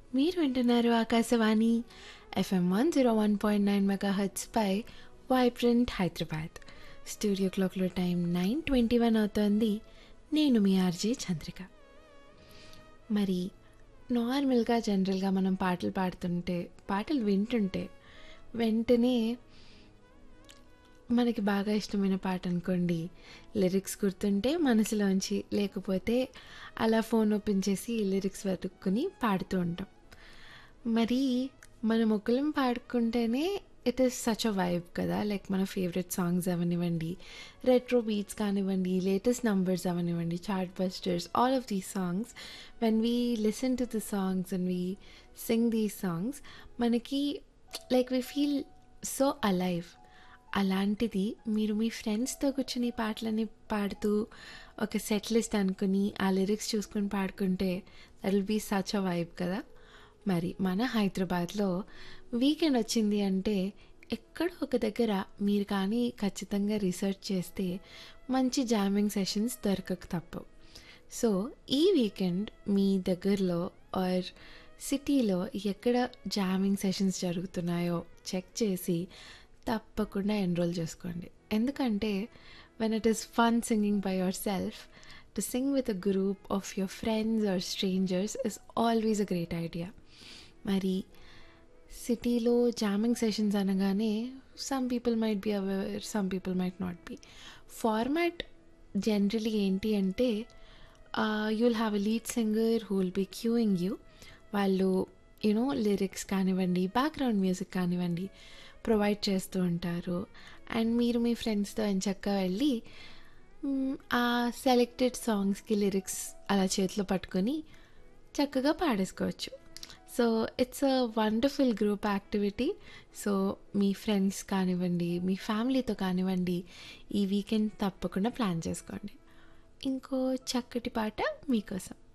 మీరు వింటున్నారు Akashvani FM one zero one point nine mega పై వైబ్రెంట్ హైదరాబాద్ స్టూడియో క్లాక్లో టైం నైన్ ట్వంటీ వన్ అవుతోంది నేను మీ ఆర్జే చంద్రిక మరి నార్మల్గా జనరల్గా మనం పాటలు పాడుతుంటే పాటలు వింటుంటే వెంటనే మనకి బాగా ఇష్టమైన పాట అనుకోండి లిరిక్స్ గుర్తుంటే మనసులోంచి లేకపోతే అలా ఫోన్ ఓపెన్ చేసి లిరిక్స్ వెతుక్కుని పాడుతూ ఉంటాం మరి మనం ఒకళ్ళం పాడుకుంటేనే it is such a vibe కదా లైక్ మన ఫేవరెట్ సాంగ్స్ అవనివ్వండి రెట్రో బీట్స్ కానివ్వండి లేటెస్ట్ నంబర్స్ అవనివ్వండి chart busters all of these songs when we listen to the songs and we sing these songs మనకి like we feel so alive అలాంటిది మీరు మీ ఫ్రెండ్స్తో కూర్చుని ఈ పాటలని పాడుతూ ఒక సెట్ లిస్ట్ అనుకుని ఆ లిరిక్స్ చూసుకొని పాడుకుంటే that will be such a vibe కదా మరి మన హైదరాబాద్లో వీకెండ్ వచ్చింది అంటే ఎక్కడో ఒక దగ్గర మీరు కానీ ఖచ్చితంగా రీసెర్చ్ చేస్తే మంచి జామింగ్ సెషన్స్ దొరకక తప్పవు సో ఈ వీకెండ్ మీ దగ్గరలో ఆర్ సిటీలో ఎక్కడ జామింగ్ సెషన్స్ జరుగుతున్నాయో చెక్ చేసి తప్పకుండా ఎన్రోల్ చేసుకోండి ఎందుకంటే when it is fun singing by yourself to sing with a group of your friends or strangers is always a great idea మరి సిటీలో జామింగ్ సెషన్స్ అనగానే some people might be aware some people might not be format generally ఏంటి అంటే you'll have a lead singer who will be cueing you వాళ్ళు you know lyrics కానివ్వండి background music కానివ్వండి provide చేస్తూ ఉంటారు అండ్ మీరు మీ ఫ్రెండ్స్తో ఎంచక్కా వెళ్ళి మ్, ఆ సెలెక్టెడ్ సాంగ్స్కి లిరిక్స్ అలా చేతిలో పట్టుకొని చక్కగా పాడేసుకోవచ్చు so it's a wonderful group activity so మీ ఫ్రెండ్స్ కానివ్వండి మీ ఫ్యామిలీతో కానివ్వండి ఈ వీకెండ్ తప్పకుండా ప్లాన్ చేసుకోండి ఇంకో చక్కటి పాట మీకోసం